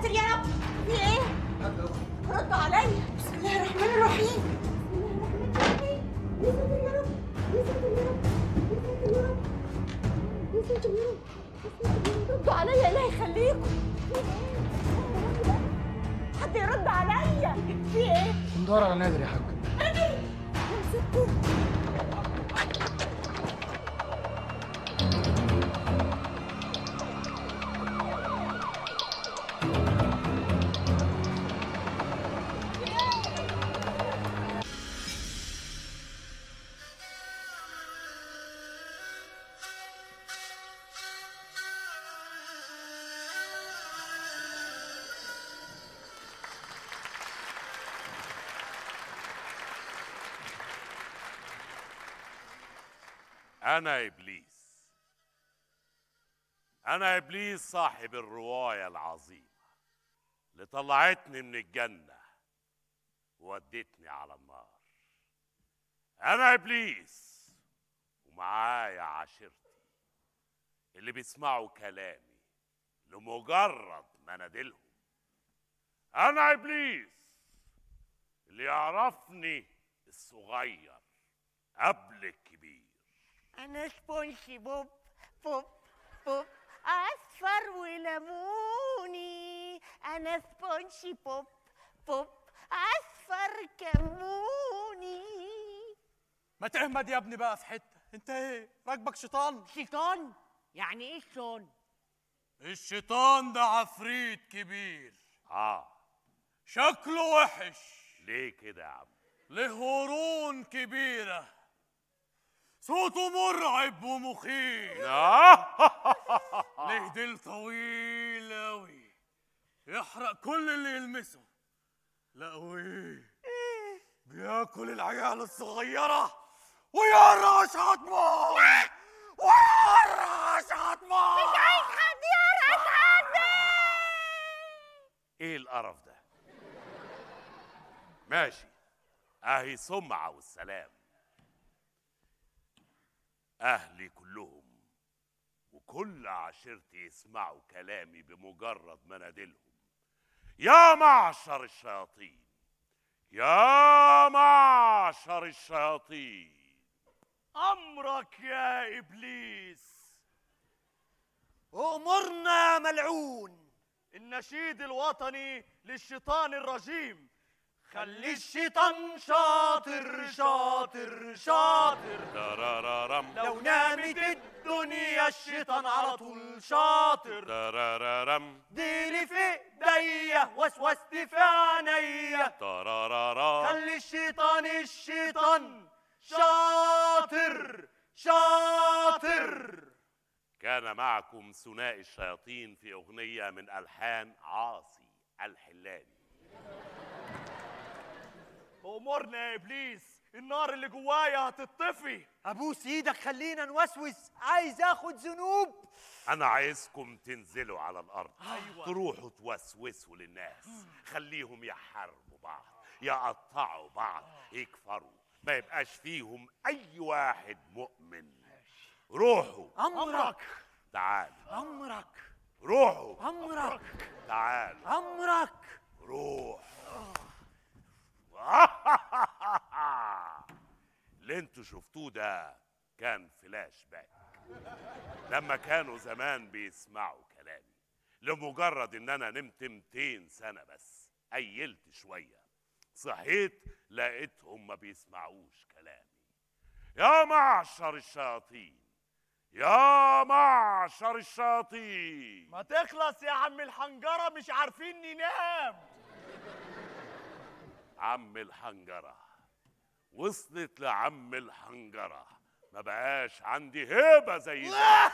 ساتر يا رب في ايه؟ ردوا عليا بسم الله الرحمن الرحيم بسم الله الرحمن الرحيم يا ساتر يا رب يا ساتر يا رب يا ساتر يا رب يا ساتر يا رب يا ساتر يا رب ردوا عليا الله يخليكم في ايه؟ حد يرد عليا في ايه؟ ندور على نادر يا حاج نادر يا ستي أنا إبليس أنا إبليس صاحب الرواية العظيمة اللي طلعتني من الجنة وودتني على النار أنا إبليس ومعايا عشيرتي اللي بيسمعوا كلامي لمجرد مناديلهم أنا إبليس اللي يعرفني الصغير قبل الكبير أنا سبونجي بوب بوب بوب أصفر وليموني أنا سبونجي بوب بوب أصفر كموني ما تهمد يا ابني بقى في حته انت ايه راكبك شيطان شيطان يعني إيه شيطان؟ الشيطان ده عفريت كبير آه شكله وحش ليه كده يا عم له قرون كبيره صوته مرعب ومخيف ليه ديل طويل أوي يحرق كل اللي يلمسه لا وإيه بياكل العيال الصغيرة ويرش عظمه ويرش عظمه مش عايز حد يرقص ايه القرف ده ماشي اهي سمعة والسلام اهلي كلهم وكل عشيرتي يسمعوا كلامي بمجرد مناديلهم يا معشر الشياطين يا معشر الشياطين أمرك يا إبليس أمرنا ملعون النشيد الوطني للشيطان الرجيم خلي الشيطان شاطر شاطر شاطر ترارارم لو نامت الدنيا الشيطان على طول شاطر ترارارم ديلي في ايديا وسوست في عينيا ترارارم خلي الشيطان الشيطان شاطر شاطر كان معكم ثنائي الشياطين في أغنية من ألحان عاصي الحلاني أمرنا يا إبليس النار اللي جوايا هتطفي ابوس ايدك خلينا نوسوس عايز اخد ذنوب أنا عايزكم تنزلوا على الأرض أيوة. تروحوا توسوسوا للناس خليهم يحاربوا بعض يقطعوا بعض يكفروا ما يبقاش فيهم أي واحد مؤمن روحوا امرك تعالوا امرك روحوا امرك تعالوا امرك روح اللي انتوا شفتوه ده كان فلاش باك لما كانوا زمان بيسمعوا كلامي لمجرد ان انا نمت 200 سنه بس ايلت شويه صحيت لقيتهم ما بيسمعوش كلامي يا معشر الشياطين يا معشر الشياطين ما تخلص يا عم الحنجرة مش عارفين ننام عم الحنجرة وصلت لعم الحنجرة ما بقاش عندي هيبة زي زمان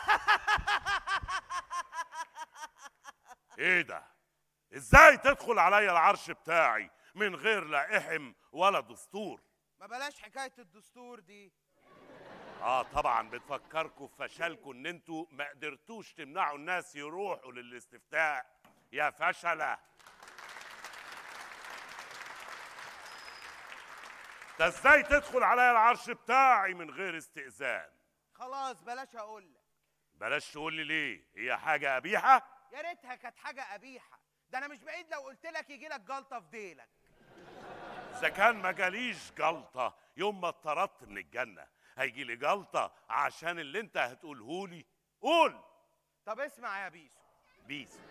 ايه ده ازاي تدخل عليا العرش بتاعي من غير لا احم ولا دستور ما بلاش حكايه الدستور دي اه طبعا بتفكركم في فشلكم ان انتوا ما قدرتوش تمنعوا الناس يروحوا للاستفتاء يا فشله ده ازاي تدخل عليا العرش بتاعي من غير استئذان خلاص بلاش اقول لك بلاش تقول لي ليه هي حاجه قبيحه يا ريتها كانت حاجه قبيحه ده انا مش بعيد لو قلت لك يجي لك جلطه في ديلك اذا كان ما جاليش جلطه يوم ما اتطردت من الجنه هيجي لي جلطه عشان اللي انت هتقولهولي قول طب اسمع يا بيسو بيس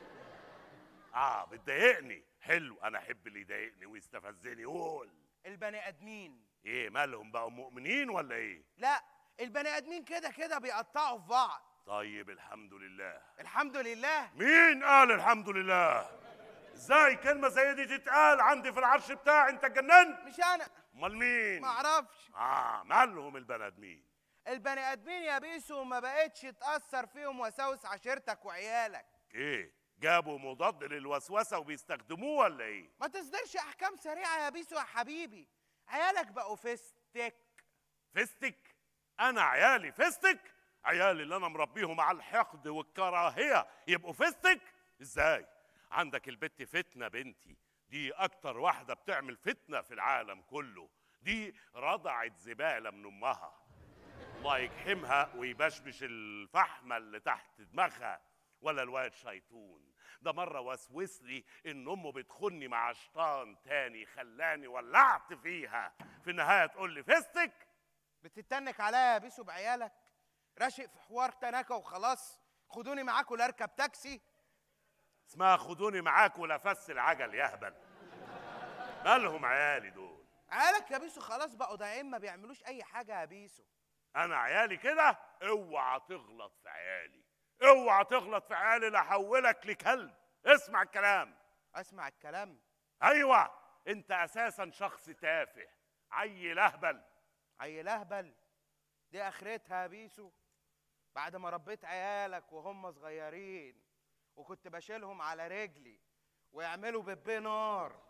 اه بتضايقني حلو انا احب اللي يضايقني ويستفزني قول البني ادمين ايه مالهم بقوا مؤمنين ولا ايه لا البني ادمين كده كده بيقطعوا في بعض طيب الحمد لله الحمد لله مين قال الحمد لله ازاي كلمه زي دي تتقال عندي في العرش بتاعي انت اتجننت مش انا امال مين ما اعرفش اه مالهم البني ادمين البني ادمين يا بيسو ما بقتش تاثر فيهم وساوس عشيرتك وعيالك ايه جابوا مضاد للوسوسه وبيستخدموه ولا ايه ما تصدرش احكام سريعه يا بيسو يا حبيبي عيالك بقوا فيستك فستك انا عيالي فستك عيالي اللي انا مربيهم على الحقد والكراهيه يبقوا فستك ازاي عندك البت فتنه بنتي دي اكتر واحده بتعمل فتنه في العالم كله دي رضعت زباله من امها الله يجحمها ويبشبش الفحمه اللي تحت دماغها ولا الواد شيطون ده مرة وسوس لي إن أمه بتخني مع شيطان تاني خلاني ولعت فيها في النهاية تقول لي فستك بتتنك عليا يا بيسو بعيالك راشق في حوار تناكة وخلاص خدوني معاكوا لا اركب تاكسي اسمها خدوني معاك ولا فس العجل يهبل مالهم عيالي دول عيالك يا بيسو خلاص بقوا ضايعين ما بيعملوش اي حاجه يا بيسو انا عيالي كده اوعى تغلط في عيالي اوعى تغلط في عيالي لاحولك لكلب اسمع الكلام اسمع الكلام ايوه انت اساسا شخص تافه عيل اهبل عيل اهبل دي اخرتها يا بيسو بعد ما ربيت عيالك وهم صغيرين وكنت بشيلهم على رجلي ويعملوا بيبي نار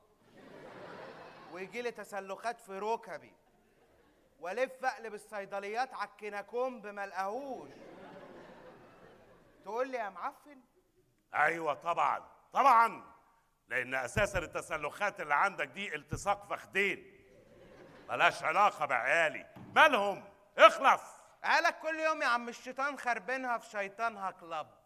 ويجي لي تسلخات في ركبي والف اقلب الصيدليات على الكيناكومب ما لقاهوش تقول لي يا معفن ايوه طبعا طبعا لان اساسا التسلخات اللي عندك دي التصاق فخدين ملهاش علاقه بعيالي مالهم اخلص عيالك كل يوم يا عم الشيطان خربينها في شيطانها كلاب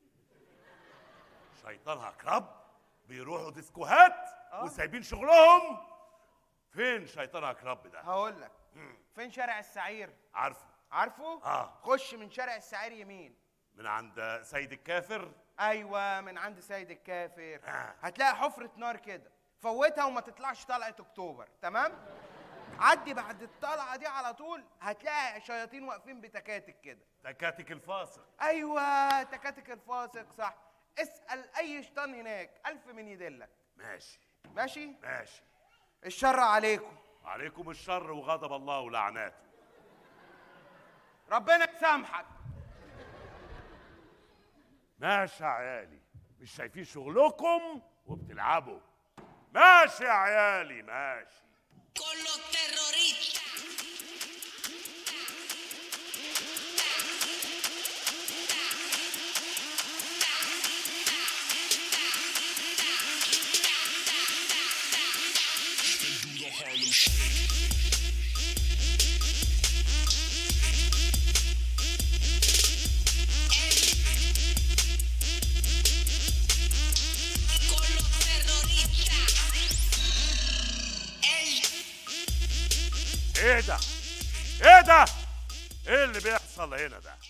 شيطانها كراب بيروحوا ديسكوهات وسايبين شغلهم فين شيطانها كراب ده هقول لك فين شارع السعير عارفه عارفه آه. خش من شارع السعير يمين من عند سيد الكافر ايوه من عند سيد الكافر آه. هتلاقي حفره نار كده فوتها وما تطلعش طلعه اكتوبر تمام عدي بعد الطلعه دي على طول هتلاقي شياطين واقفين بتكاتك كده تكاتك الفاصل ايوه تكاتك الفاسق صح اسال اي شيطان هناك الف من يدلك ماشي ماشي ماشي الشر عليكم عليكم الشر وغضب الله ولعناته ربنا يسامحك ماشي يا عيالي مش شايفين شغلكم وبتلعبوا ماشي يا عيالي ماشي con los terroristas. Con los terroristas. El ايه ده ايه ده ايه اللي بيحصل هنا ده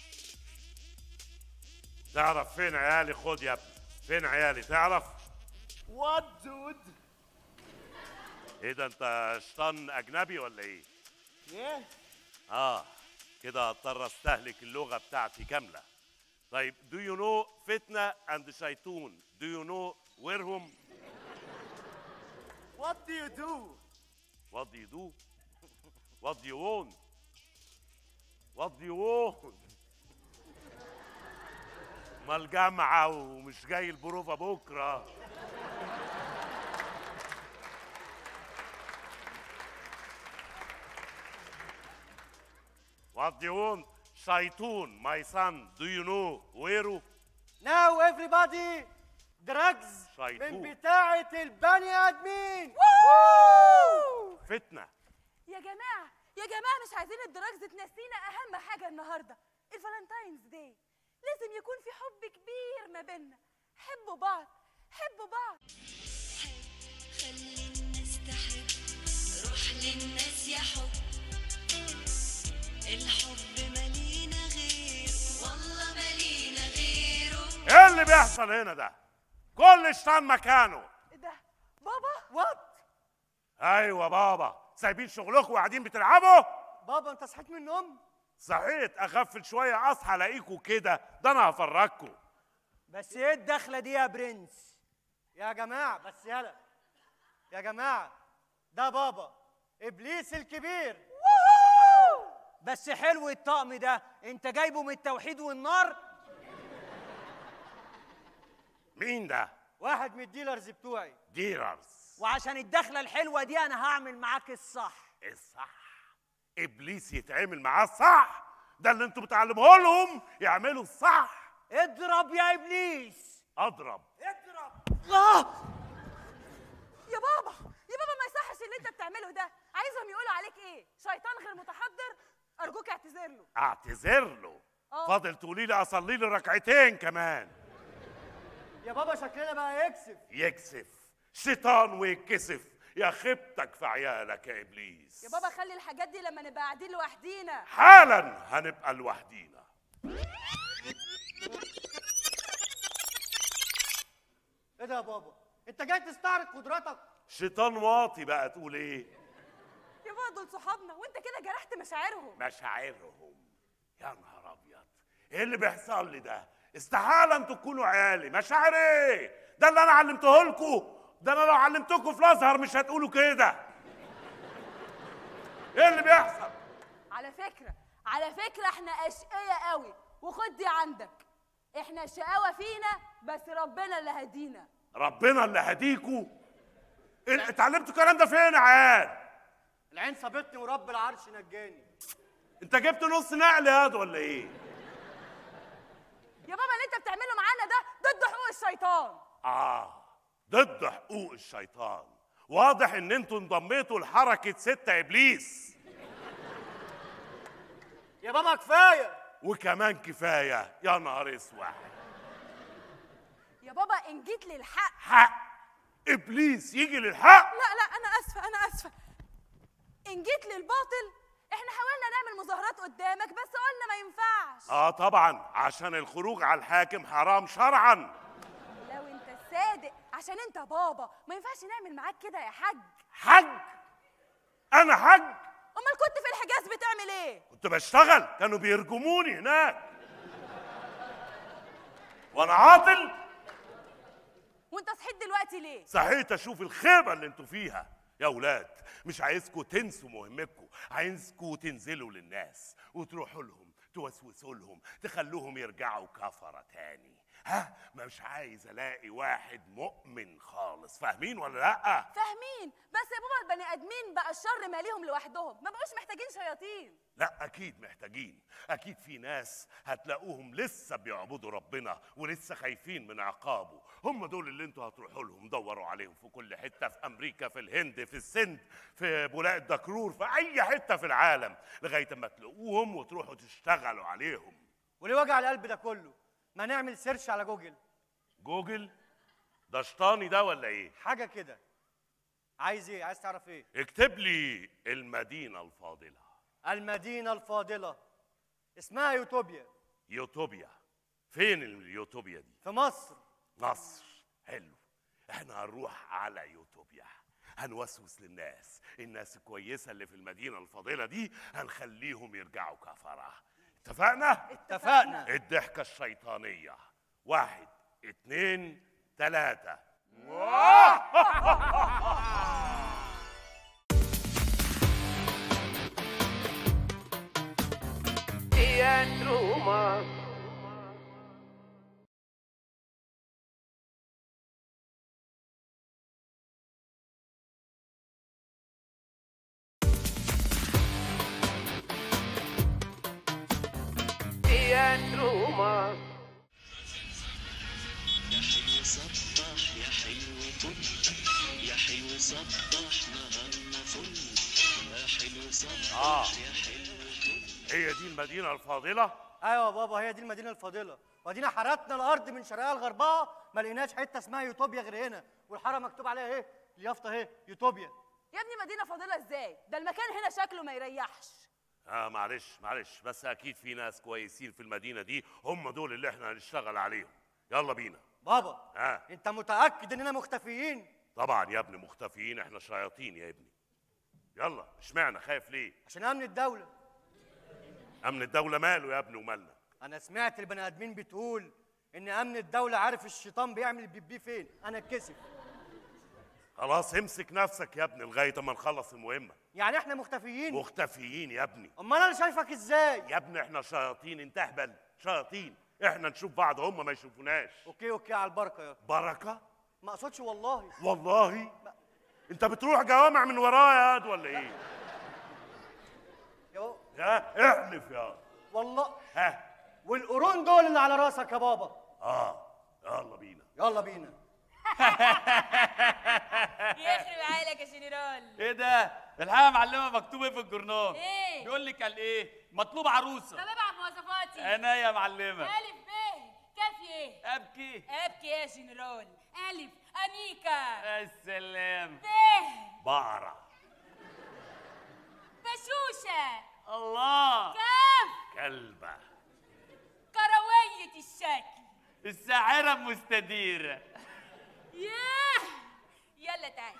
تعرف فين عيالي خد يا ابني فين عيالي تعرف وات دود ايه ده انت شيطان اجنبي ولا ايه ايه اه كده اضطر استهلك اللغه بتاعتي كامله طيب do you know فتنه and شيطون do you know where هم وات دو يو دو what do you do what do you want what do you want ما الجامعة ومش جاي البروفة بكرة What do you want? شيطون my son do you know where Now everybody drugs شيطون. من بتاعة البني آدمين فتنة يا جماعة يا جماعة مش عايزين الدراجز تنسينا أهم حاجة النهاردة الفالنتاينز داي لازم يكون في حب كبير ما بيننا حبوا بعض حبوا بعض خلي الناس تحب روح للناس يا حب الحب مالينا غير والله مالينا غيره ايه اللي بيحصل هنا ده كل شيطان مكانه ايه ده بابا وات ايوه بابا سايبين شغلكم وقاعدين بتلعبوا بابا انت صحيت من النوم صحيت اغفل شويه اصحى الاقيكوا كده ده انا هفرجكوا بس ايه الدخله دي يا برنس يا جماعه بس يلا يا جماعه ده بابا ابليس الكبير بس حلو الطقم ده انت جايبه من التوحيد والنار مين ده واحد من الديلرز بتوعي ديلرز وعشان الدخله الحلوه دي انا هعمل معاك الصح الصح ابليس يتعامل معاه الصح ده اللي انتوا بتعلموه لهم يعملوا الصح اضرب يا ابليس اضرب اضرب الله يا بابا يا بابا ما يصحش اللي انت بتعمله ده عايزهم يقولوا عليك ايه شيطان غير متحضر ارجوك اعتذر له اعتذر له آه. فاضل تقولي لي اصلي لي ركعتين كمان يا بابا شكلنا بقى يكسب يكسف شيطان ويتكسف يا خيبتك في عيالك يا ابليس يا بابا خلي الحاجات دي لما نبقى قاعدين لوحدينا حالا هنبقى لوحدينا ايه ده يا بابا انت جاي تستعرض قدراتك شيطان واطي بقى تقول ايه يا بابا دول صحابنا وانت كده جرحت مشاعرهم مشاعرهم يا نهار ابيض ايه اللي بيحصل لي ده استحاله انتوا تكونوا عيالي مشاعر ايه ده اللي انا علمته لكم ده انا لو علمتكم في الازهر مش هتقولوا كده ايه اللي بيحصل على فكرة على فكرة احنا اشقية قوي وخد دي عندك احنا الشقاوة فينا بس ربنا اللي هدينا ربنا اللي هديكوا إيه- اتعلمتوا الكلام ده فين يا عيال العين صابتني ورب العرش نجاني انت جبت نص نقل ياض ولا ايه يا بابا اللي انت بتعمله معانا ده ضد حقوق الشيطان اه ضد حقوق الشيطان واضح ان انتوا انضميتوا لحركه ستة ابليس يا بابا كفايه وكمان كفايه يا نهار اسود يا بابا ان جيت للحق حق ابليس يجي للحق لا لا انا اسفة انا اسفة ان جيت للباطل احنا حاولنا نعمل مظاهرات قدامك بس قلنا ما ينفعش اه طبعا عشان الخروج على الحاكم حرام شرعا لو انت صادق عشان انت بابا ما ينفعش نعمل معاك كده يا حاج حج انا حج امال كنت في الحجاز بتعمل ايه كنت بشتغل كانوا بيرجموني هناك وانا عاطل وانت صحيت دلوقتي ليه صحيت اشوف الخيبه اللي انتوا فيها يا اولاد مش عايزكم تنسوا مهمتكم عايزكم تنزلوا للناس وتروحوا لهم توسوسوا لهم تخلوهم يرجعوا كفره تاني ها مش عايز الاقي واحد مؤمن خالص فاهمين ولا لا فاهمين بس يا بابا البني ادمين بقى الشر ماليهم لوحدهم ما بقوش محتاجين شياطين لا اكيد محتاجين اكيد في ناس هتلاقوهم لسه بيعبدوا ربنا ولسه خايفين من عقابه هم دول اللي انتوا هتروحوا لهم دوروا عليهم في كل حته في امريكا في الهند في السند في بولاق الدكرور في اي حته في العالم لغايه اما تلاقوهم وتروحوا تشتغلوا عليهم وليه وجع القلب ده كله ما نعمل سيرش على جوجل جوجل ده شطاني ده ولا ايه حاجه كده عايز ايه عايز تعرف ايه اكتب لي المدينه الفاضله المدينه الفاضله اسمها يوتوبيا يوتوبيا فين اليوتوبيا دي في مصر مصر حلو احنا هنروح على يوتوبيا هنوسوس للناس الناس الكويسة اللي في المدينة الفاضلة دي هنخليهم يرجعوا كفرة اتفقنا؟ اتفقنا الضحكة الشيطانية واحد اتنين تلاتة يا حلو سطح يا حلو طل يا حلو سطح نهارنا فل يا حلو سطح آه. يا حلو طل هي دي المدينة الفاضلة ايوه يا بابا هي دي المدينه الفاضله وادينا حرتنا الارض من شرقها لغربها ما لقيناش حته اسمها يوتوبيا غير هنا والحاره مكتوب عليها ايه اليافطه اهي يوتوبيا يا ابني مدينه فاضله ازاي ده المكان هنا شكله ما يريحش اه معلش معلش بس اكيد في ناس كويسين في المدينه دي هم دول اللي احنا هنشتغل عليهم يلا بينا بابا ها انت متاكد اننا مختفيين طبعا يا ابني مختفيين احنا شياطين يا ابني يلا اشمعنى خايف ليه عشان امن الدوله امن الدوله ماله يا ابني ومالنا انا سمعت البني ادمين بتقول ان امن الدوله عارف الشيطان بيعمل البيبي فين انا اتكسف خلاص امسك نفسك يا ابني لغايه ما نخلص المهمه يعني احنا مختفيين مختفيين يا ابني امال انا شايفك ازاي يا ابني احنا شياطين انت اهبل شياطين احنا نشوف بعض هم ما يشوفوناش اوكي اوكي على البركه يا بركه ما اقصدش والله والله انت بتروح جوامع من ورايا يا واد ولا ايه يا بابا يا احلف يا والله ها والقرون دول اللي على راسك يا بابا اه يلا بينا يلا بينا يخرب عقلك يا جنرال ايه ده الحقيقه يا معلمه مكتوب ايه في الجورنال ايه؟ بيقول لك قال ايه مطلوب عروسه طب ابعت مواصفاتي انا يا معلمه الف ب كاف ايه ابكي ابكي يا جنرال الف انيكا السلام ب بقرة بشوشه الله كاف كلبة كرويه الشكل الساحره مستديره ياه يلا تعال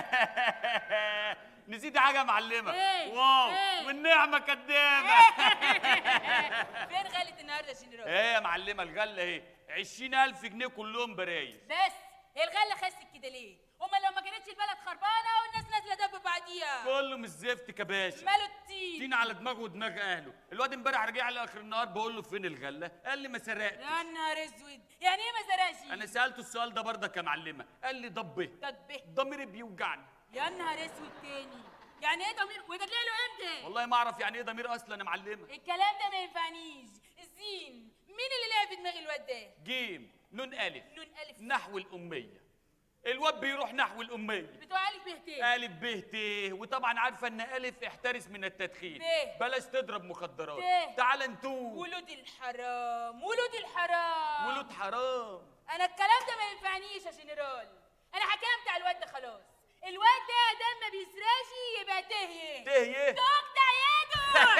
نسيت حاجه يا معلمه إيه؟ واو إيه؟ والنعمه كدابه فين غلة النهارده يا جنرال ايه يا معلمه الغله ايه 20000 جنيه كلهم برايز بس هي الغله خست كده ليه امال لو ما كانتش البلد خربانه والناس نازله دب بعديها كله مش زفت يا باشا ماله التين تين على دماغه ودماغ اهله الواد امبارح رجع لي اخر النهار بقول له فين الغله قال لي ما سرقت يا نهار اسود يعني ايه ما زرعش انا سالته السؤال ده برضك يا معلمه قال لي ضبه تطبيح ضميري بيوجعني يا نهار اسود تاني يعني ايه ضمير وده طلع له امتى والله ما اعرف يعني ايه ضمير اصلا يا معلمه الكلام ده ما ينفعنيش الزين مين اللي لعب في دماغ الواد ده جيم نون الف نون الف نحو الاميه الواد بيروح نحو الاميه بتوع الف بهتين الف ب ت وطبعا عارفه ان الف احترس من التدخين ب. بلاش تضرب مخدرات ب. تعال نتوب ولود الحرام ولود الحرام ولود حرام انا الكلام ده ما ينفعنيش يا جنرال انا حكمت على الواد ده خلاص الواد ده دم ما بيسراش يبقى تهيه تهيه تقطع يده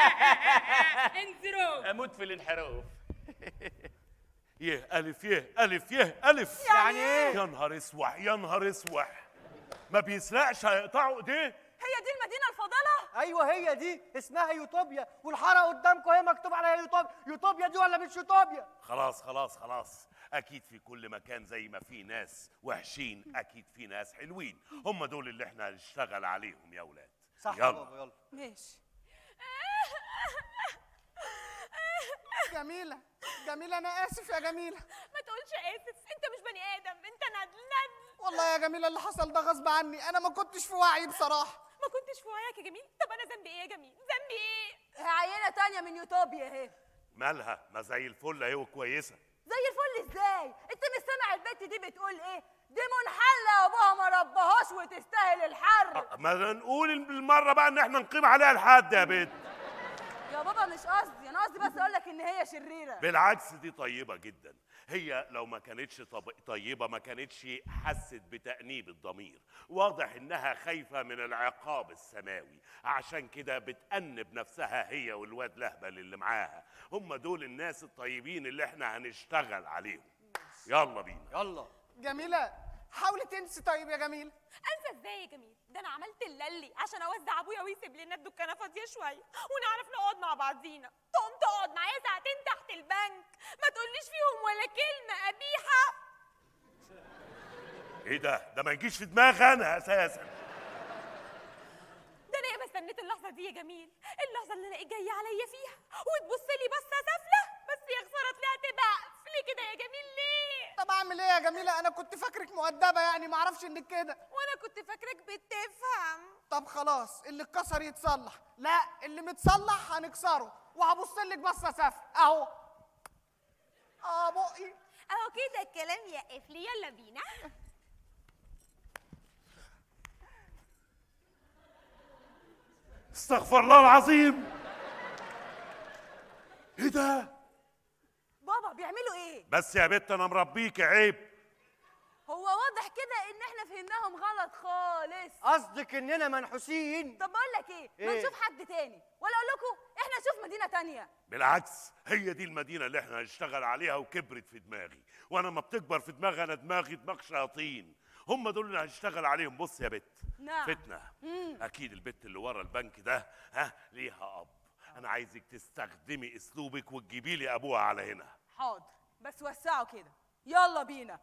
انزروا اموت في الانحراف يه ألف يه ألف يه ألف يعني ايه يا نهار اسوح يا نهار اسوح ما بيسرقش هيقطعوا ايديه هي دي المدينه الفاضله ايوه هي دي اسمها يوتوبيا والحاره قدامكم هي مكتوب عليها يوتوبيا يوتوبيا دي ولا مش يوتوبيا خلاص خلاص خلاص اكيد في كل مكان زي ما في ناس وحشين اكيد في ناس حلوين هم دول اللي احنا هنشتغل عليهم يا اولاد صح يا يلا بابا يلا ماشي جميلة جميلة أنا آسف يا جميلة ما تقولش اسف انت مش بني ادم انت ندل ندل والله يا جميلة اللي حصل ده غصب عني أنا ما كنتش في وعي بصراحة ما كنتش في وعيك يا جميل طب انا ذنبي ايه يا جميل ذنبي ايه عينه تانية من يوتوبيا اهي مالها ما زي الفل اهي وكويسه زي الفل ازاي انت مش سامع البت دي بتقول ايه دي منحله وابوها ما ربهاش وتستاهل الحر ما نقول بالمره بقى ان احنا نقيم عليها الحد يا بنت يا بابا مش قصدي انا قصدي بس اقول لك ان هي شريره بالعكس دي طيبة جدا هي لو ما كانتش طب... طيبة ما كانتش حست بتأنيب الضمير واضح انها خايفة من العقاب السماوي عشان كده بتأنب نفسها هي والواد لهبل اللي معاها هم دول الناس الطيبين اللي احنا هنشتغل عليهم يلا بينا يلا جميلة حاولي تنسي طيب يا جميلة انسى ازاي يا جميل ده انا عملت اللي عشان اوزع ابويا ويسيب لنا الدكانه فاضيه شويه ونعرف نقعد مع بعضينا تقوم تقعد معايا ساعتين تحت البنك ما تقوليش فيهم ولا كلمه قبيحه ايه ده ده ما يجيش في دماغي انا اساسا ده انا ياما استنيت اللحظه دي يا جميل اللحظه اللي الاقيك جايه عليا فيها وتبص لي بصه سافله بس يا خساره طلعت ضعف ليه كده يا جميل ليه طب أعمل إيه يا جميلة أنا كنت فاكرك مؤدبة يعني معرفش إنك كده وانا كنت فاكرك بتفهم طب خلاص اللي اتكسر يتصلح لا اللي متصلح هنكسره وهبص لك بصة سافة أهو اه بقي اهو كده الكلام يا قفلي يلا بينا استغفر الله العظيم ايه ده بابا بيعملوا ايه بس يا بت انا مربيك عيب هو واضح كده ان احنا فهمناهم غلط خالص قصدك اننا منحوسين طب بقول لك ايه ما إيه؟ نشوف حد تاني ولا اقول لكم احنا نشوف مدينه تانية بالعكس هي دي المدينة اللي احنا هنشتغل عليها وكبرت في دماغي وانا ما بتكبر في دماغي انا دماغي دماغ شياطين هم دول اللي هنشتغل عليهم بص يا بت نعم. فتنة اكيد البت اللي ورا البنك ده ها ليها اب انا عايزك تستخدمي اسلوبك وتجيبي لي ابوها على هنا حاضر بس وسعوا كده يلا بينا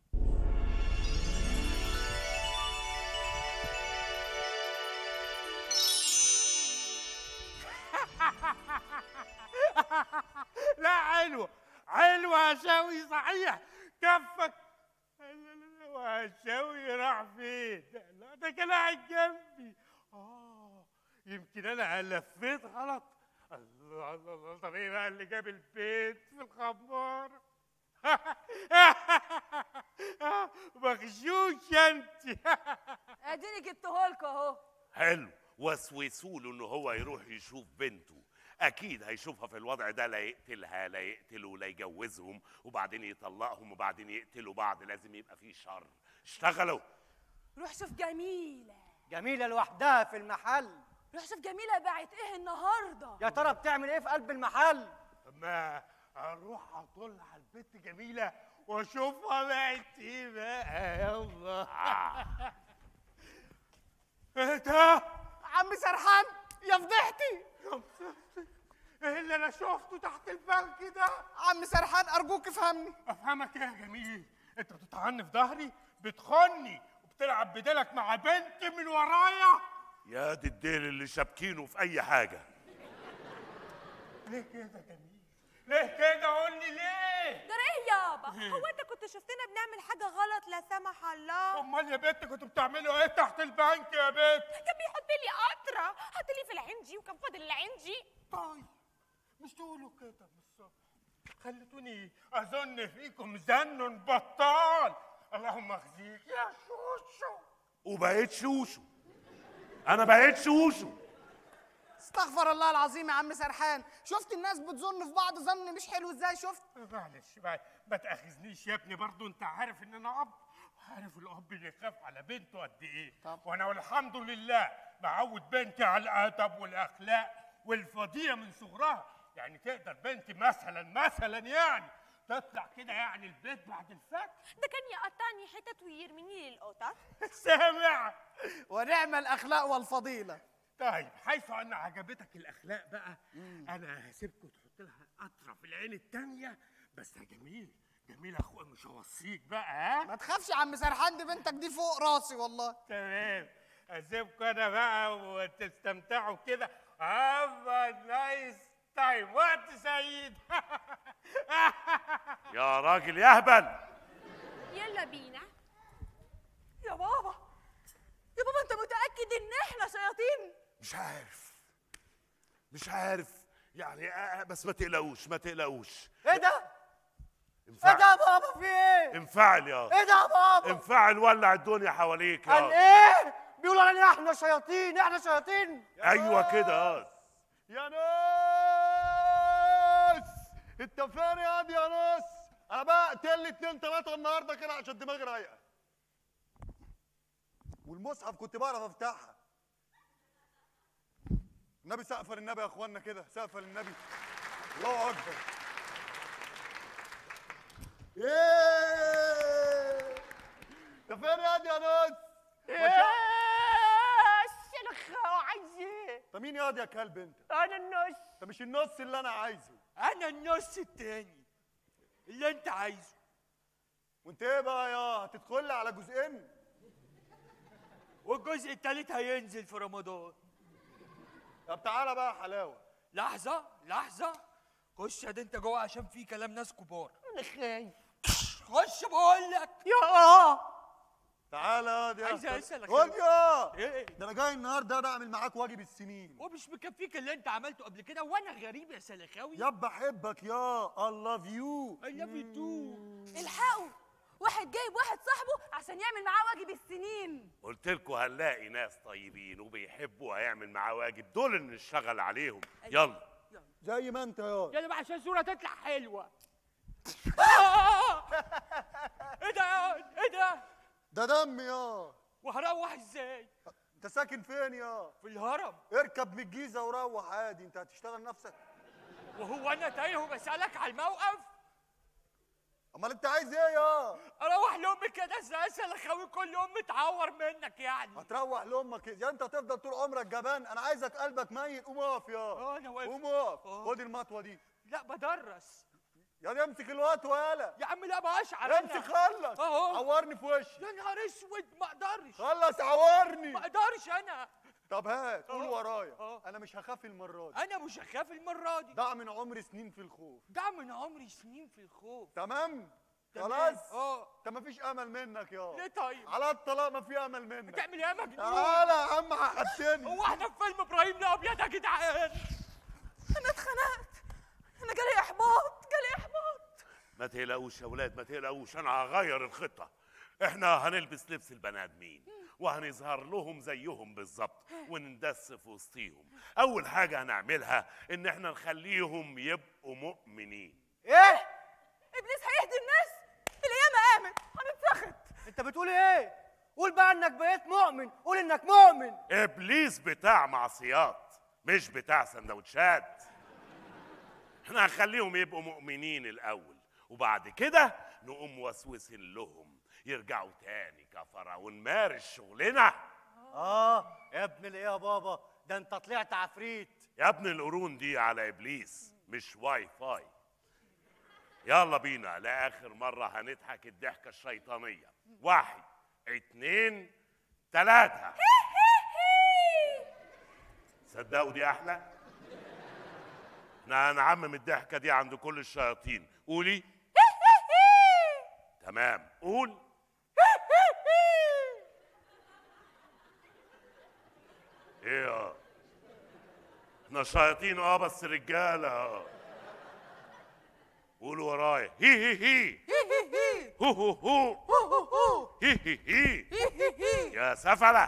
لا حلوة حلوة هشاوي صحيح كفك وهشاوي راح فين؟ لا ده كان قاعد جنبي اه يمكن انا لفيت غلط الله الله الله طب ايه بقى اللي جاب البيت في الخمارة؟ مغشوش انت اديني جبتهولكوا اهو حلو وسوسوا له ان هو يروح يشوف بنته اكيد هيشوفها في الوضع ده لا يقتلها لا يقتله لا يجوزهم وبعدين يطلقهم وبعدين يقتلوا بعض لازم يبقى فيه شر اشتغلوا روح شوف جميله جميله لوحدها في المحل روح شوف جميله باعت ايه النهارده يا ترى بتعمل ايه في قلب المحل ما اروح اطل على البنت جميله واشوفها بقت ايه بقى يلا ايه ده؟ عم سرحان يا فضحتي ايه اللي انا شفته تحت البنك ده؟ عم سرحان ارجوك افهمني افهمك ايه يا جميل؟ انت بتطعني في ظهري بتخني وبتلعب بديلك مع بنت من ورايا يا دي الديل اللي شابكينه في اي حاجه ليه كده يا جميل؟ ليه كده قول لي ليه؟ ده ايه يابا هو انت كنت شفتنا بنعمل حاجه غلط لا سمح الله امال يا بنت كنتوا بتعملوا ايه تحت البنك يا بنت؟ كان بيحط لي قطره حط لي في العنجي وكان فاضل العنجي طيب مش تقولوا كده من الصبح خلتوني اظن فيكم زن بطال اللهم اخزيك يا شوشو وبقيت شوشو انا بقيت شوشو استغفر الله العظيم يا عم سرحان شفت الناس بتظن في بعض ظن مش حلو ازاي شفت معلش ما, ما تاخذنيش يا ابني برضو انت عارف ان انا اب عارف الاب اللي يخاف على بنته قد ايه طب. وانا والحمد لله معود بنتي على الادب والاخلاق والفضيله من صغرها يعني تقدر بنتي مثلا مثلا يعني تطلع كده يعني البيت بعد الفجر ده كان يقطعني حتت ويرميني للقطط سامع ونعم الاخلاق والفضيله طيب حيث ان عجبتك الاخلاق بقى انا هسيبكم تحط لها قطره في العين التانيه بس يا جميل جميل اخويا مش هوصيك بقى ها ما تخافش يا عم سرحان دي بنتك دي فوق راسي والله تمام اسيبكم انا بقى وتستمتعوا كده هاف نايس تايم وقت سعيد يا راجل يهبل يلا بينا يا بابا يا بابا انت متاكد ان احنا شياطين مش عارف مش عارف يعني آه، بس ما تقلقوش ما تقلقوش ايه ده؟ ايه انفعل ده يا بابا في ايه؟ انفعل يا ايه ده يا بابا؟ انفعل ولع الدنيا حواليك قال يا ايه؟ بيقولوا علينا احنا شياطين احنا شياطين ايوه كده اه يا ناس انت فين يا دي يا ناس انا بقى اقتل لي اتنين تلاته النهارده كده عشان دماغي رايقه والمصحف كنت بعرف افتحها النبي سقف للنبي يا اخوانا كده سقف للنبي الله اكبر ايه انت فين يا دي يا ناس ما شاء- الشلخة عايز ايه؟ انت مين يا دي يا كلب انت انا النص انت مش النص اللي انا عايزه انا النص التاني اللي انت عايزه وانت ايه بقى يا هتدخل لي على جزئين والجزء التالت هينزل في رمضان طب تعالى بقى يا حلاوه لحظة لحظة خش يا دي انت جوه عشان في كلام ناس كبار انا خايف خش بقول لك يا اه تعالى يا دي عايز يا أسألك خد يا ايه ده انا جاي النهارده انا اعمل معاك واجب السنين ومش مكفيك اللي انت عملته قبل كده وانا غريب يا سلخاوي يا بحبك يا I love you I love you too الحقوا واحد جايب واحد صاحبه عشان يعمل معاه واجب السنين قلت لكم هنلاقي ناس طيبين وبيحبوا هيعمل معاه واجب دول اللي نشتغل عليهم يلا زي ما انت يا يلا بقى عشان الصوره تطلع حلوه آه! ايه ده يا ايه ده ده دم يا وهروح ازاي انت ساكن فين يا في الهرم اركب من الجيزه وروح عادي انت هتشتغل نفسك وهو انا تايه وبسالك على الموقف امال انت عايز ايه يا اروح لامي كده ازاي اسال اخوي كل يوم متعور منك يعني هتروح لامك يا انت هتفضل طول عمرك جبان انا عايزك قلبك ميت قوم اقف يا اه انا واقف قوم اقف آه. خد المطوه دي لا بدرس يا دي امسك المطوه يالا يا عم لا بقشعر امسك خلص اهو عورني في وشي يا نهار اسود ما اقدرش خلص عورني ما اقدرش انا طب هات قول آه. ورايا آه. انا مش هخاف المره دي انا مش هخاف المره دي ضاع من عمري سنين في الخوف ده من عمري سنين في الخوف تمام تمام. خلاص اه انت مفيش امل منك يا ليه طيب على الطلاق ما في امل منك بتعمل ايه يا مجنون تعالى يا عم حقدتني هو احنا في فيلم ابراهيم الابيض يا جدعان انا اتخنقت انا جالي احباط جالي احباط ما تقلقوش يا ولاد ما تقلقوش انا هغير الخطه احنا هنلبس لبس البني ادمين وهنظهر لهم زيهم بالظبط وندس في وسطيهم اول حاجه هنعملها ان احنا نخليهم يبقوا مؤمنين ايه ابليس هيهدي الناس القيامه قامت هنتسخط انت بتقول ايه قول بقى انك بقيت مؤمن قول انك مؤمن ابليس بتاع معصيات مش بتاع سندوتشات احنا هنخليهم يبقوا مؤمنين الاول وبعد كده نقوم وسوسين لهم يرجعوا تاني كفره ونمارس شغلنا اه يا ابن الايه يا بابا ده انت طلعت عفريت يا ابن القرون دي على ابليس مش واي فاي يلا بينا لاخر مره هنضحك الضحكه الشيطانيه واحد اتنين تلاته صدقوا دي احلى احنا هنعمم الضحكه دي عند كل الشياطين قولي تمام قول ايه اه احنا شياطين اه بس رجاله اه قولوا ورايا هي هي هي هو هو هو هي هي هي يا سفله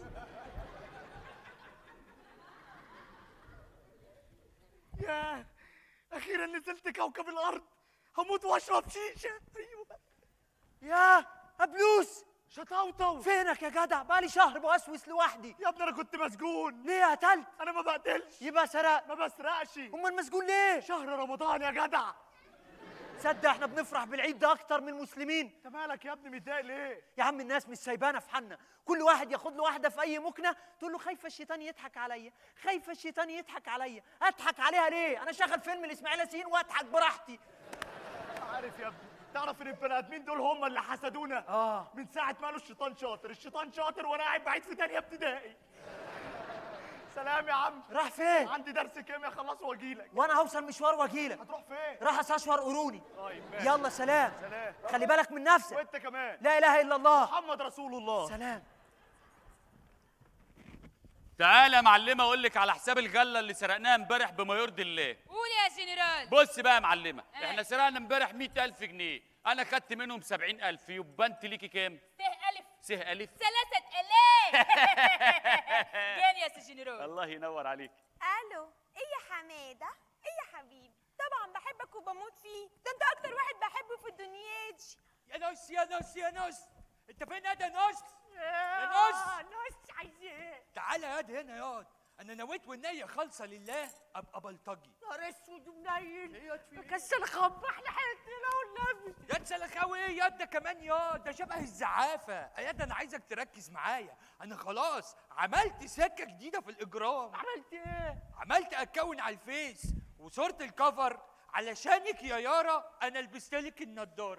يا اخيرا نزلت كوكب الارض هموت واشرب شيشه ايوه يا ابلوس شطاوطو فينك يا جدع بقالي شهر بوسوس لوحدي يا ابني انا كنت مسجون ليه قتلت انا ما بقتلش يبقى سرقت ما بسرقش امال مسجون ليه شهر رمضان يا جدع تصدق احنا بنفرح بالعيد ده اكتر من المسلمين انت مالك يا ابني متضايق ليه يا عم الناس مش سايبانا في حالنا كل واحد ياخد له واحده في اي مكنه تقول له خايفه الشيطان يضحك عليا خايفه الشيطان يضحك عليا اضحك عليها ليه انا شغل فيلم لاسماعيل ياسين واضحك براحتي عارف يا ابني تعرف ان البني ادمين دول هم اللي حسدونا اه من ساعه ما قالوا الشيطان شاطر الشيطان شاطر وانا قاعد بعيد في تانية ابتدائي سلام يا عم راح فين عندي درس كيمياء خلصه واجيلك وانا هوصل مشوار واجيلك هتروح فين راح استشور قروني طيب ماشي. يلا سلام سلام خلي بالك من نفسك وانت كمان لا اله الا الله محمد رسول الله سلام تعالى يا معلمه اقول لك على حساب الغله اللي سرقناها امبارح بما يرضي الله قول يا جنرال بص بقى يا معلمه آه. احنا سرقنا امبارح 100000 جنيه انا خدت منهم 70000 يبقى انت ليكي كام ته ألف سه الف ثلاثة آلاف جاني يا سي جنرال الله ينور عليك الو ايه يا حماده ايه يا حبيبي طبعا بحبك وبموت فيه ده انت اكتر واحد بحبه في الدنيا دي يا نص يا نص يا نص انت فين يا ده نص يا نص نص عايز ايه تعالى يا ده هنا ياض انا نويت والنية خالصة لله ابقى بلطجي نهار اسود ومنيل ايه في ايه كسل خبح لحقتنا والنبي يا سلخاوي ايه يا ده كمان يا ده شبه الزعافة يا ده انا عايزك تركز معايا انا خلاص عملت سكة جديدة في الاجرام عملت ايه عملت اكون على الفيس وصورة الكفر علشانك يا يارا انا لبست لك النضارة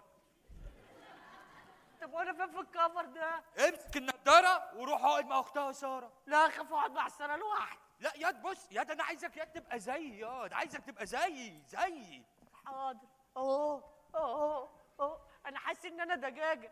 طب وانا فين في الكفر ده امسك النضارة وروح اقعد مع اختها سارة لا اخاف اقعد مع السنه لوحدي لا ياد بص ياد انا عايزك ياد تبقى زيي ياد عايزك تبقى زيي زيي حاضر اهو اهو اهو انا حاسس ان انا دجاجه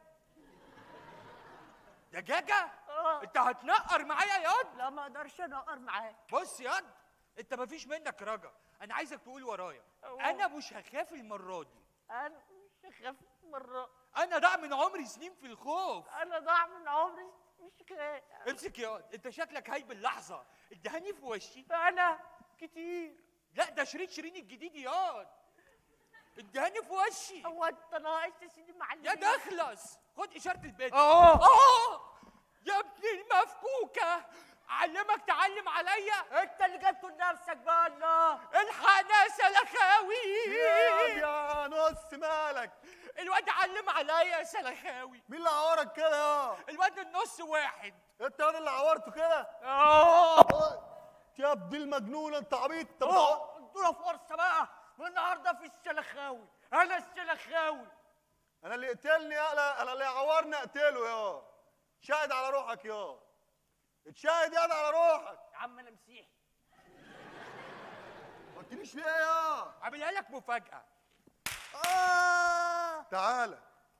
دجاجة اه انت هتنقر معايا ياد لا ما اقدرش انقر معاك بص ياد انت مفيش منك رجا انا عايزك تقول ورايا أوه. انا مش هخاف المرة دي انا مش هخاف مره انا ضاع من عمري سنين في الخوف انا ضاع من عمري مش خايف امسك ياد انت شكلك هايب اللحظة ادهاني في وشي انا كتير لا ده شريط شيرين الجديد ياض اداني في وشي هو انت ناقص يا سيدي معلم يا ده اخلص خد اشاره البيت أهو. اهو يا ابن المفكوكه اعلمك تعلم عليا انت اللي جبته لنفسك بقى الله الحقنا يا سلخاوي يا يا نص مالك الواد علم عليا يا سلخاوي مين اللي عورك كده يا الواد النص واحد انت انا اللي عورته كده اه يا ابن المجنون انت عبيط انت اه ادونا فرصه بقى والنهارده في السلخاوي انا السلخاوي انا اللي يقتلني يالا انا اللي يعورني اقتله يا شاهد على روحك يا اتشاهد يالا على روحك يا عم انا مسيحي ما قلتليش ليه يا عاملها لك مفاجاه تعالى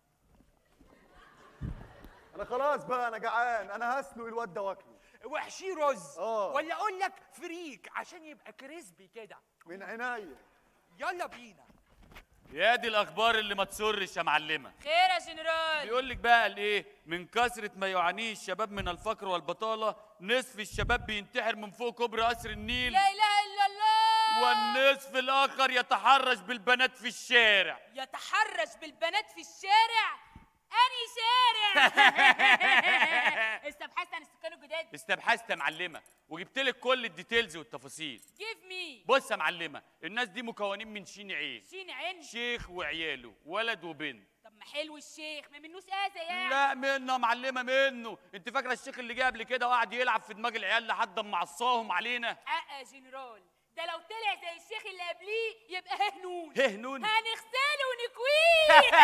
انا خلاص بقى انا جعان انا هسلق الواد ده واكله وحشي رز اه. ولا اقول لك فريك عشان يبقى كريسبي كده من عينيا يلا بينا يا دي الاخبار اللي ما تسرش يا معلمه خير يا جنرال بيقول لك بقى الايه من كثره ما يعانيه الشباب من الفقر والبطاله نصف الشباب بينتحر من فوق كوبري قصر النيل لا اله الا الله والنصف الاخر يتحرش بالبنات في الشارع يتحرش بالبنات في الشارع اني شارع استبحثت عن السكان الجداد استبحثت يا معلمه وجبت لك كل الديتيلز والتفاصيل جيف مي بص يا معلمه الناس دي مكونين من شين عين شين عين شيخ وعياله ولد وبنت طب ما حلو الشيخ ما منوش اذى يعني لا منه يا معلمه منه انت فاكره الشيخ اللي جه قبل كده وقعد يلعب في دماغ العيال لحد ما عصاهم علينا حق يا جنرال ده لو طلع زي الشيخ اللي قبليه يبقى هنون هنون هنغسله ونكويه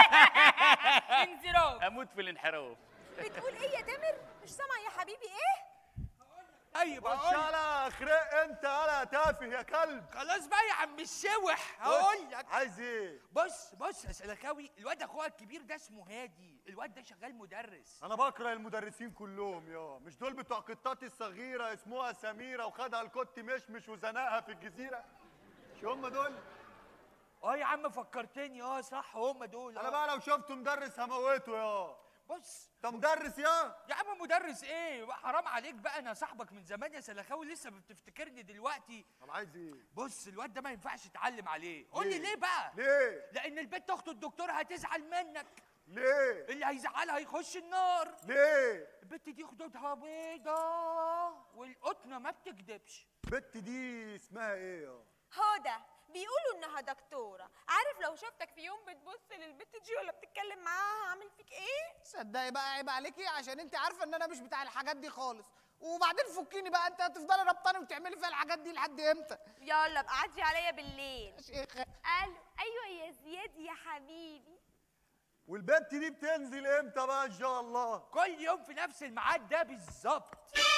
انزراف اموت في الانحراف بتقول ايه يا تامر مش سامع يا حبيبي ايه طيب خش اقول على اخرق انت يالا تافه يا كلب خلاص بقى يا عم الشوح هقول لك عايز ايه بص بص يا سلكاوي الواد اخويا الكبير ده اسمه هادي الواد ده شغال مدرس انا بكره المدرسين كلهم يا مش دول بتوع قطاتي الصغيره اسمها سميره وخدها الكت مشمش وزنقها في الجزيره مش هم دول اه يا عم فكرتني اه صح هم دول انا آه. بقى لو شفته مدرس هموته يا بص انت مدرس يا يا عم مدرس ايه بقى حرام عليك بقى انا صاحبك من زمان يا سلخاوي لسه بتفتكرني دلوقتي طب عايز ايه بص الواد ده ما ينفعش تتعلم عليه قول لي ليه؟ ليه بقى ليه لان البنت اخت الدكتور هتزعل منك ليه اللي هيزعلها هيخش النار ليه البنت دي خدودها بيضة والقطنة ما بتكدبش البت دي اسمها ايه يا هدى بيقولوا انها دكتوره عارف لو شفتك في يوم بتبص للبت دي ولا بتتكلم معاها هعمل فيك ايه صدقي بقى عيب عليكي عشان انت عارفه ان انا مش بتاع الحاجات دي خالص وبعدين فكيني بقى انت هتفضلي ربطاني وتعملي فيها الحاجات دي لحد امتى يلا ابقى عدي عليا بالليل يا شيخه الو ايوه يا زياد يا حبيبي والبنت دي بتنزل امتى بقى ان شاء الله كل يوم في نفس الميعاد ده بالظبط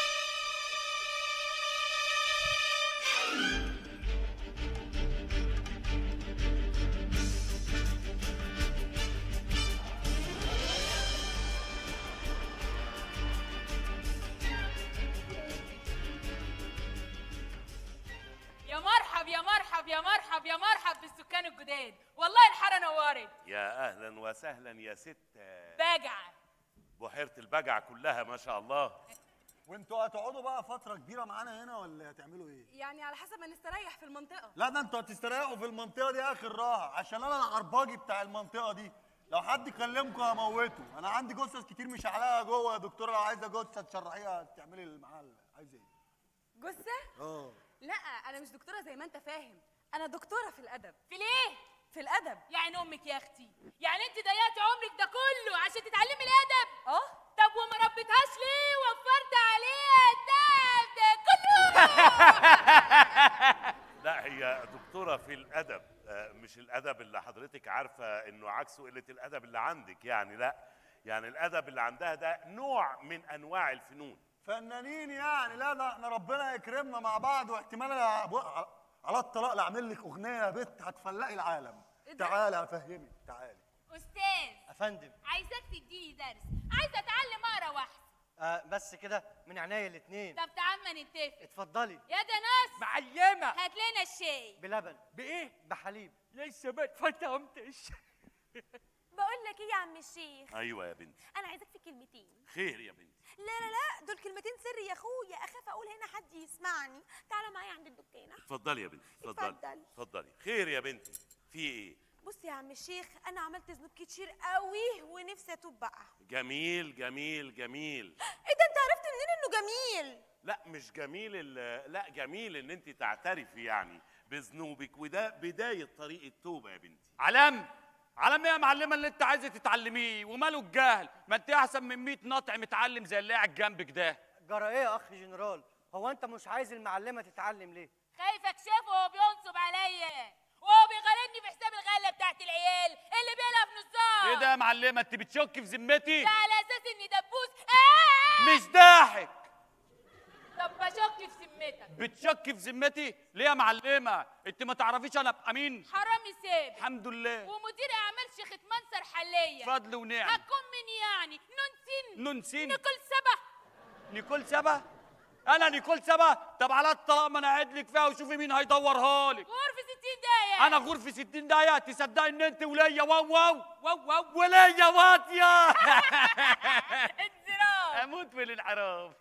يا مرحب يا مرحب يا مرحب يا مرحب بالسكان الجداد والله الحاره نورت يا اهلا وسهلا يا ست باجع بحيره البجع كلها ما شاء الله وانتوا هتقعدوا بقى فتره كبيره معانا هنا ولا هتعملوا ايه يعني على حسب ما نستريح في المنطقه لا ده انتوا هتستريحوا في المنطقه دي اخر راحه عشان انا العرباجي بتاع المنطقه دي لو حد كلمكم هموته انا عندي جثث كتير مش عليها جوه يا دكتوره لو عايزه جثه تشرحيها تعملي المحل عايزه ايه جثه اه لا انا مش دكتوره زي ما انت فاهم انا دكتوره في الادب في ليه في الادب يعني امك يا اختي يعني انت ضيعتي عمرك ده كله عشان تتعلمي الادب اه طب وما ربيتهاش ليه وفرت عليها التعب ده كله لا هي دكتوره في الادب آه، مش الادب اللي حضرتك عارفه انه عكسه قله الادب اللي عندك يعني لا يعني الادب اللي عندها ده نوع من انواع الفنون فنانين يعني لا ده احنا ربنا يكرمنا مع بعض واحتمال أنا أبو- على الطلاق لا اعمل لك اغنيه يا بت هتفلقي العالم إيه ده؟ تعالي افهمك تعالي استاذ افندم عايزاك تديني درس عايزه اتعلم اقرا واحده آه بس كده من عينيا الاتنين طب تعال ما نتفق اتفضلي يا ده ناس معلمة هات لنا الشاي بلبن بايه بحليب لسه ما اتفطمتش بقول لك ايه يا عم الشيخ ايوه يا بنتي انا عايزك في كلمتين خير يا بنتي لا لا لا دول كلمتين سر يا اخويا اخاف اقول هنا حد يسمعني تعالى معايا عند الدكانه اتفضلي يا بنتي اتفضلي اتفضل. اتفضلي خير يا بنتي في ايه بص يا عم الشيخ انا عملت ذنوب كتير قوي ونفسي اتوب بقى جميل جميل جميل ايه ده انت عرفت منين انه جميل لا مش جميل ال- لا جميل ان انت تعترفي يعني بذنوبك وده بدايه طريق التوبه يا بنتي علم علم ايه يا معلمه اللي انت عايزه تتعلميه وماله الجهل ما انت احسن من 100 ناطع متعلم زي اللي قاعد جنبك ده جرى ايه يا اخ جنرال هو انت مش عايز المعلمه تتعلم ليه خايف اكشفه وهو بينصب عليا وهو بيغرضني في حساب الغله بتاعت العيال اللي بيلها في نصها ايه ده يا معلمه انت بتشك في ذمتي ده على اساس اني دبوس آه! مش ضاحك طب بشك في ذمتك بتشك في ذمتي ليه يا معلمه انت ما تعرفيش انا ابقى مين حرامي سابق الحمد لله ومدير اعمال شيخة منصر حلية فضل ونعم هتكون مين يعني نونسين نونسين نيكول سبا نيكول سبا انا نيكول سبا طب على الطلاق ما انا قاعد لك فيها وشوفي مين هيدورها لك غرفة 60 دقيقة انا غرفه 60 دقيقه تصدقي ان انت وليا واو واو واو واو وليا واطيه انزراف اموت من الانحراف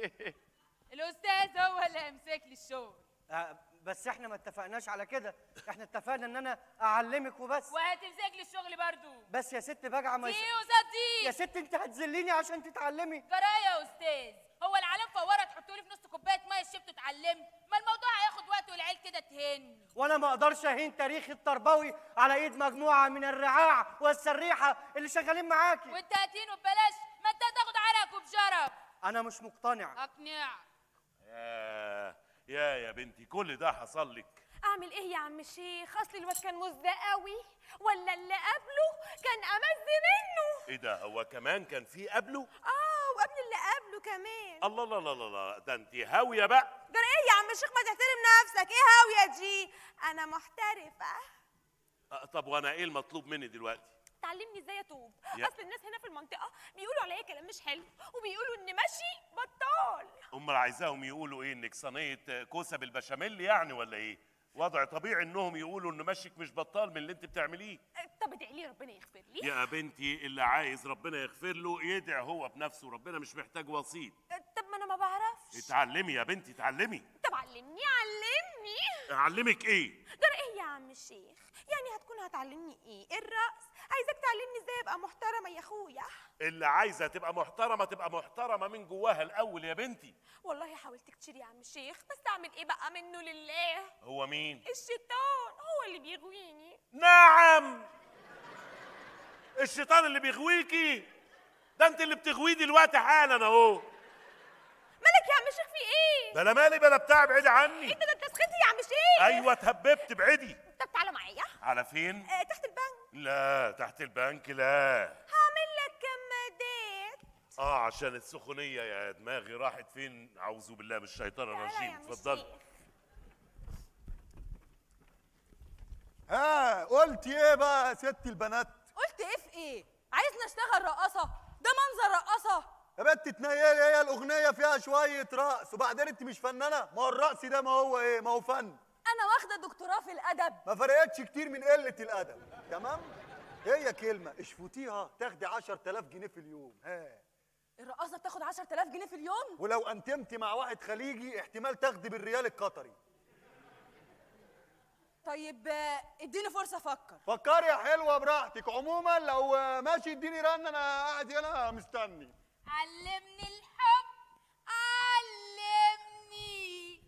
الاستاذ هو اللي هيمسك لي الشغل آه، بس احنا ما اتفقناش على كده احنا اتفقنا ان انا اعلمك وبس وهتمسك لي الشغل برضو بس يا ست بجعه ما دي يس- قصاد دي يا ست انت هتذليني عشان تتعلمي جرايه يا استاذ هو العالم فوره تحطوا لي في نص كوبايه ميه شربت اتعلمت ما الموضوع هياخد وقت والعيال كده تهن وانا ما اقدرش اهين تاريخي التربوي على ايد مجموعه من الرعاع والسريحه اللي شغالين معاكي وانت هتهين وببلاش ما انت هتاخد عرق وبشرف انا مش مقتنع اقنع يا يا يا بنتي كل ده حصل لك اعمل ايه يا عم الشيخ اصل الواد كان مزدى قوي ولا اللي قبله كان امز منه ايه ده هو كمان كان في قبله اه وقبل اللي قبله كمان الله لا لا لا لا ده انت هاويه بقى جرى ايه يا عم الشيخ ما تحترم نفسك ايه هاويه دي انا محترفه آه، طب وانا ايه المطلوب مني دلوقتي تعلمني ازاي اتوب يا- اصل الناس هنا في المنطقه بيقولوا عليا كلام مش حلو وبيقولوا ان ماشي بطال امال عايزاهم يقولوا ايه انك صينيه كوسه بالبشاميل يعني ولا ايه وضع طبيعي انهم يقولوا ان مشيك مش بطال من اللي انت بتعمليه طب ادعي لي ربنا يغفر لي يا بنتي اللي عايز ربنا يغفر له يدعي هو بنفسه ربنا مش محتاج وسيط طب ما انا ما بعرفش اتعلمي يا بنتي اتعلمي طب علمني علمني اعلمك ايه جرى ايه يا عم الشيخ يعني هتكون هتعلمني ايه الرقص عايزاك تعلمني ازاي ابقى محترمه يا اخويا اللي عايزه تبقى محترمه تبقى محترمه من جواها الاول يا بنتي والله حاولت كتير يا عم الشيخ بس اعمل ايه بقى منه لله هو مين الشيطان هو اللي بيغويني نعم الشيطان اللي بيغويكي ده انت اللي بتغويه دلوقتي حالا اهو مالك يا عم الشيخ في ايه بلا مالي بلا بتاع ابعدي عني انت ده انت سخنت يا عم الشيخ ايوه اتهببت ابعدي طب تعالى معايا على فين آه تحت البنك لا تحت البنك لا هعمل لك كمادات اه عشان السخونيه يا دماغي راحت فين اعوذ بالله من الشيطان تعالى يا الرجيم عم اتفضل الشيخ. ها قلت ايه بقى يا ست البنات قلت ايه في ايه عايزني اشتغل رقاصه ده منظر رقاصه يا بنت تنيلي هي الاغنيه فيها شويه رقص وبعدين انت مش فنانه ما هو الرقص ده ما هو ايه ما هو فن انا واخده دكتوراه في الادب ما فرقتش كتير من قله الادب تمام هي كلمه اشفوتيها تاخدي 10000 جنيه في اليوم ها الرقاصه بتاخد 10000 جنيه في اليوم ولو انتمتي مع واحد خليجي احتمال تاخدي بالريال القطري طيب آه، اديني فرصه افكر فكري يا حلوه براحتك عموما لو آه، ماشي اديني رن انا قاعد هنا مستني علمني الحب علمني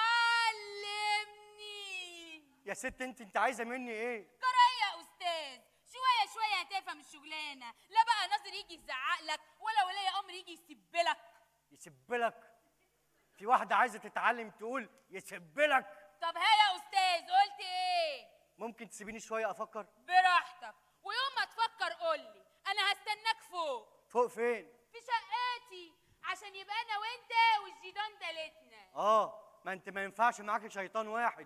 علمني يا ست انت انت عايزه مني ايه جرايه يا استاذ شويه شويه هتفهم الشغلانه لا بقى ناظر يجي يزعق لك ولا ولي امر يجي يسبلك يسبلك في واحده عايزه تتعلم تقول يسبلك طب ها يا استاذ قلت ايه ممكن تسيبيني شويه افكر براحتك ويوم ما تفكر قولي انا هستناك فوق فوق فين في شقتي عشان يبقى انا وانت والجيران تالتنا اه ما انت ما ينفعش معاكي شيطان واحد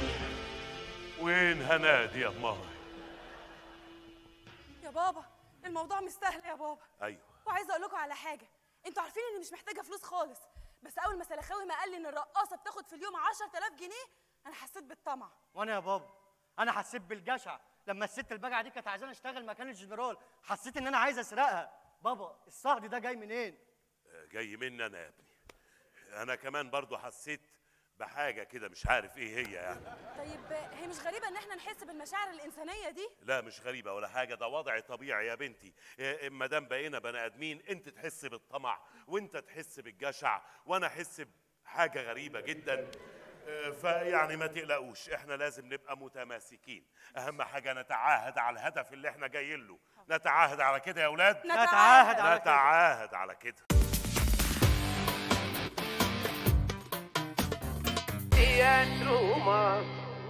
وين هنادي يا ماي يا بابا الموضوع مش سهل يا بابا ايوه وعايزه اقول لكم على حاجه انتوا عارفين اني مش محتاجه فلوس خالص بس اول ما سلخاوي ما قال لي ان الرقاصه بتاخد في اليوم 10000 جنيه انا حسيت بالطمع وانا يا بابا انا حسيت بالجشع لما الست البجعه دي كانت عايزاني اشتغل مكان الجنرال حسيت ان انا عايز اسرقها بابا الصهد ده جاي منين جاي مني انا يا ابني انا كمان برضو حسيت بحاجه كده مش عارف ايه هي يعني طيب هي مش غريبه ان احنا نحس بالمشاعر الانسانيه دي لا مش غريبه ولا حاجه ده وضع طبيعي يا بنتي إيه، ما دام بقينا بني ادمين انت تحس بالطمع وانت تحس بالجشع وانا احس بحاجه غريبه جدا إيه، فيعني ما تقلقوش احنا لازم نبقى متماسكين اهم حاجه نتعاهد على الهدف اللي احنا جايين له نتعاهد على كده يا اولاد نتعاهد على كده. نتعاهد على كده تياترو مصر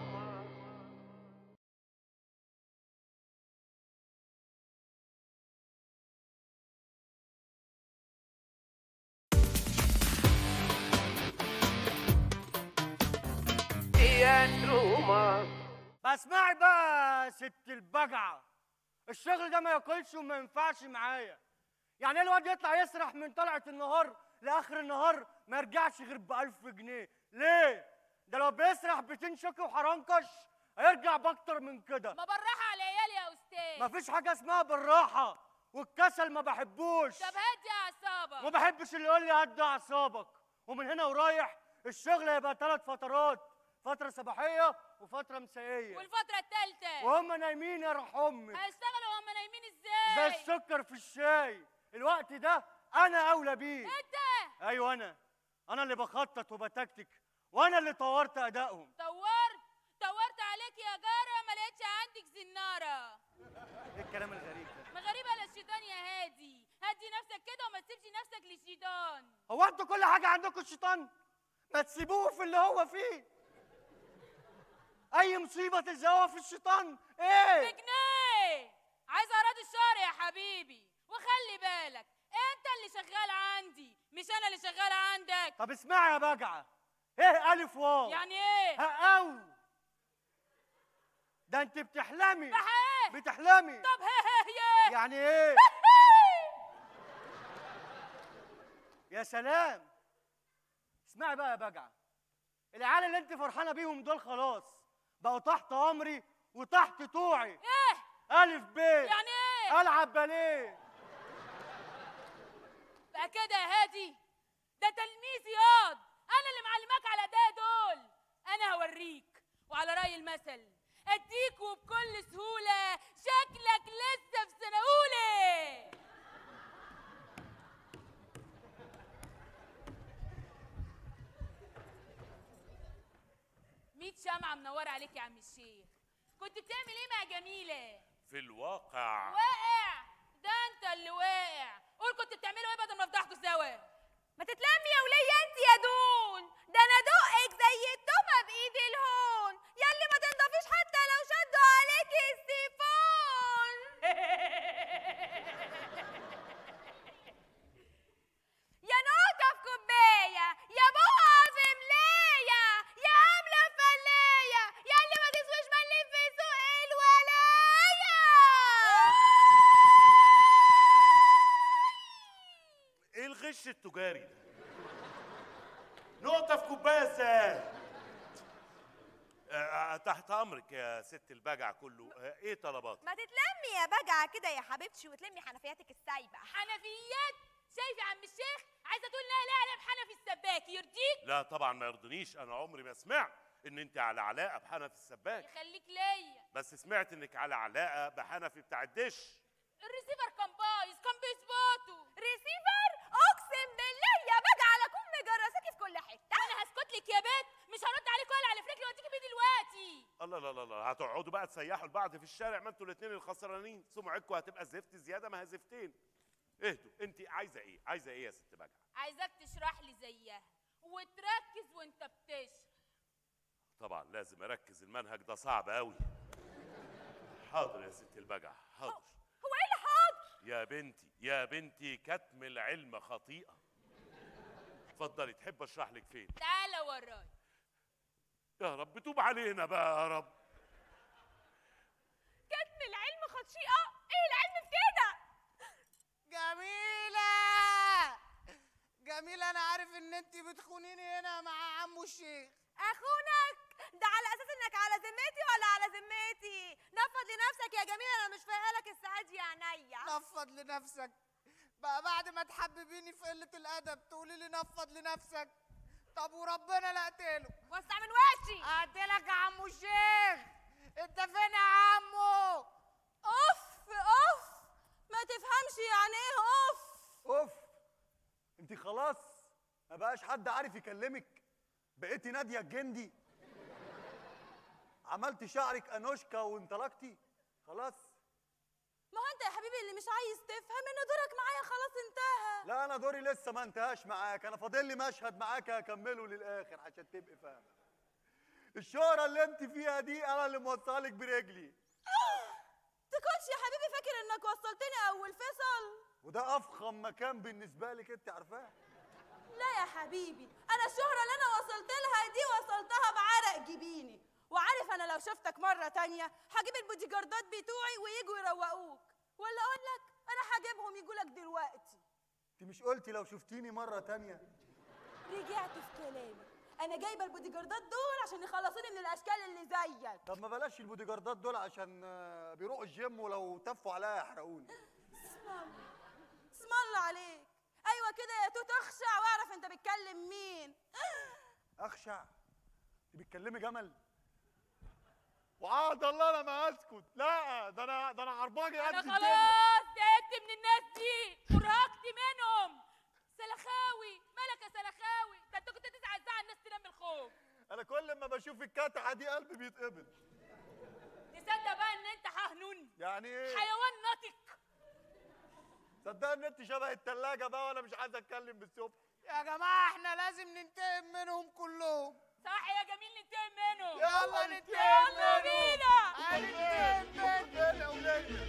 تياترو مصر اسمعي بقى يا ست البجعه الشغل ده ما ياكلش وما ينفعش معايا يعني ايه الواد يطلع يسرح من طلعه النهار لاخر النهار ما يرجعش غير ب 1000 جنيه ليه ده لو بيسرح بتنشكي وحرنكش هيرجع باكتر من كده ما بالراحه على عيالي يا استاذ مفيش حاجه اسمها بالراحه والكسل ما بحبوش طب هدي اعصابك ما بحبش اللي يقول لي هدي اعصابك ومن هنا ورايح الشغل هيبقى ثلاث فترات فتره صباحيه وفتره مسائيه والفتره الثالثه وهم نايمين يا روح امك هيشتغلوا وهم نايمين زي ازاي السكر في الشاي الوقت ده انا اولى بيه انت ايوه انا انا اللي بخطط وبتكتك وانا اللي طورت ادائهم طورت طورت عليك يا جاره ما لقيتش عندك زناره ايه الكلام الغريب ده ما غريبه على الشيطان يا هادي هدي نفسك كده وما تسيبش نفسك للشيطان هو انتوا كل حاجه عندكم الشيطان ما تسيبوه في اللي هو فيه اي مصيبه تلزقوها في الشيطان ايه بجنيه عايز اراضي الشهر يا حبيبي وخلي بالك انت اللي شغال عندي مش انا اللي شغال عندك طب اسمعي يا بجعه ايه الف واو يعني ايه هقاو ده انت بتحلمي بحيه بتحلمي طب هي هي هي يعني ايه يا سلام اسمعي بقى يا بجعه العيال اللي انت فرحانه بيهم دول خلاص بقوا تحت امري وتحت طوعي ايه الف ب يعني ايه العب باليه بقى كده يا هادي ده تلميذ ياض انا اللي معلماك على ده دول انا هوريك وعلى راي المثل اديك وبكل سهوله شكلك لسه في سنه اولى ميت شمعة منورة عليك يا عم الشيخ كنت بتعمل ايه مع جميلة؟ في الواقع واقع ده انت اللي واقع قول كنت بتعملوا ايه بدل ما افضحكوا سوا ما تتلمي يا ولية انت يا دون ده انا دقك زي التومة بايد الهون ياللي ما تنضفيش حتى لو شدوا عليكي السيفون يا نقطة في كوباية يا بقعة في ملاية يا عاملة فلاية ياللي ما تسويش ملي في سوق الولاية ايه الغش التجاري ده نقطه في كوبايه ازاي آه، تحت امرك يا ست البجع كله آه، ايه طلباتك ما تتلمي يا بجعة كده يا حبيبتي وتلمي حنفياتك السايبة حنفيات شايف يا عم الشيخ عايزه تقول لا لا لا بحنفي السباك يرضيك لا طبعا ما يرضنيش انا عمري ما سمعت ان انت على علاقه بحنفي السباك يخليك ليا بس سمعت انك على علاقه بحنفي بتاع الدش الريسيفر كان بايظ كان بيظبطه ريسيفر اقسم بالله يا بجعة اكون مجرساكي في كل حتة انا هسكت لك يا بنت مش هرد عليك ولا على فريكلي واديكي بيه دلوقتي الله لا لا لا هتقعدوا بقى تسيحوا لبعض في الشارع ما انتوا الاثنين الخسرانين سمعتكم هتبقى زفت زياده ما هي زفتين اهدوا انت عايزه ايه عايزه ايه يا ست بجع عايزاك تشرح لي زيها وتركز وانت بتشرح طبعا لازم اركز المنهج ده صعب قوي حاضر يا ست البجع حاضر هو ايه اللي حاضر يا بنتي يا بنتي كتم العلم خطيئه اتفضلي تحب اشرح لك فين تعالى وراي يا رب توب علينا بقى يا رب كتم العلم خطيئة ايه العلم في كده ان انت بتخونيني هنا مع عمو الشيخ اخونك ده على اساس انك على ذمتي ولا على ذمتي نفض لنفسك يا جميل انا مش فايقه لك الساعات دي عينيا نفض لنفسك بقى بعد ما تحببيني في قلة الأدب تقولي لي نفض لنفسك طب وربنا لا اقتله وسع من وشي اقتلك يا عمو الشيخ انت فين يا عمو اوف اوف ما تفهمش يعني ايه اوف اوف انت خلاص ما بقاش حد عارف يكلمك بقيتي ناديه الجندي عملت شعرك انوشكا وانطلقتي خلاص ما هو انت يا حبيبي اللي مش عايز تفهم ان دورك معايا خلاص انتهى لا انا دوري لسه ما انتهاش معاك انا فاضل لي مشهد معاك هكمله للاخر عشان تبقي فاهمه الشهرة اللي انت فيها دي انا اللي موصلك برجلي تكونش يا حبيبي فاكر انك وصلتني اول فيصل وده افخم مكان بالنسبه لك انت عارفاه لا يا حبيبي انا الشهرة اللي انا وصلت لها دي وصلتها بعرق جبيني وعارف انا لو شفتك مرة تانية هجيب البودي جاردات بتوعي ويجوا يروقوك ولا اقول لك انا هجيبهم يجوا لك دلوقتي انت مش قلتي لو شفتيني مره تانية رجعت في كلامي انا جايبه البودي جاردات دول عشان يخلصوني من الاشكال اللي زيك طب ما بلاش البودي جاردات دول عشان آه، بيروحوا الجيم ولو تفوا عليا يحرقوني اسم الله اسم الله عليك ايوه كده يا توت اخشع واعرف انت بتكلم مين اخشع انت بتكلمي جمل وعاد الله انا ما اسكت لا ده انا ده انا عرباجي قد انا الدنيا. خلاص زهقت من الناس دي ورهقت منهم سلخاوي مالك يا سلخاوي ده انت كنت تسعى الساعه الناس تنام من الخوف انا كل ما بشوف الكتعه دي قلبي بيتقبض تصدق بقى ان انت حهنون يعني ايه حيوان ناطق صدق ان انت شبه التلاجة بقى وانا مش عايز اتكلم بالصبح يا جماعة احنا لازم ننتقم منهم كلهم صح يا جميل ننتقم منهم يلا ننتقم يلا منهم. بينا هننتقم منهم يا ولية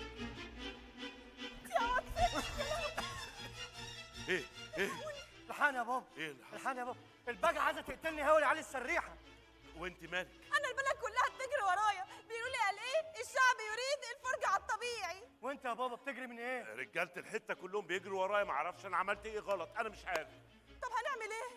ايه ايه الحقني يا بابا ايه اللي حصل الحقني يا بابا الباجة عايزة تقتلني هولي علي السريحة وانت مالك انا البلد كلها بتجري ورايا بيقولوا لي قال ايه الشعب يريد الفرجه على الطبيعي وانت يا بابا بتجري من ايه رجاله الحته كلهم بيجروا ورايا ما اعرفش انا عملت ايه غلط انا مش عارف طب هنعمل ايه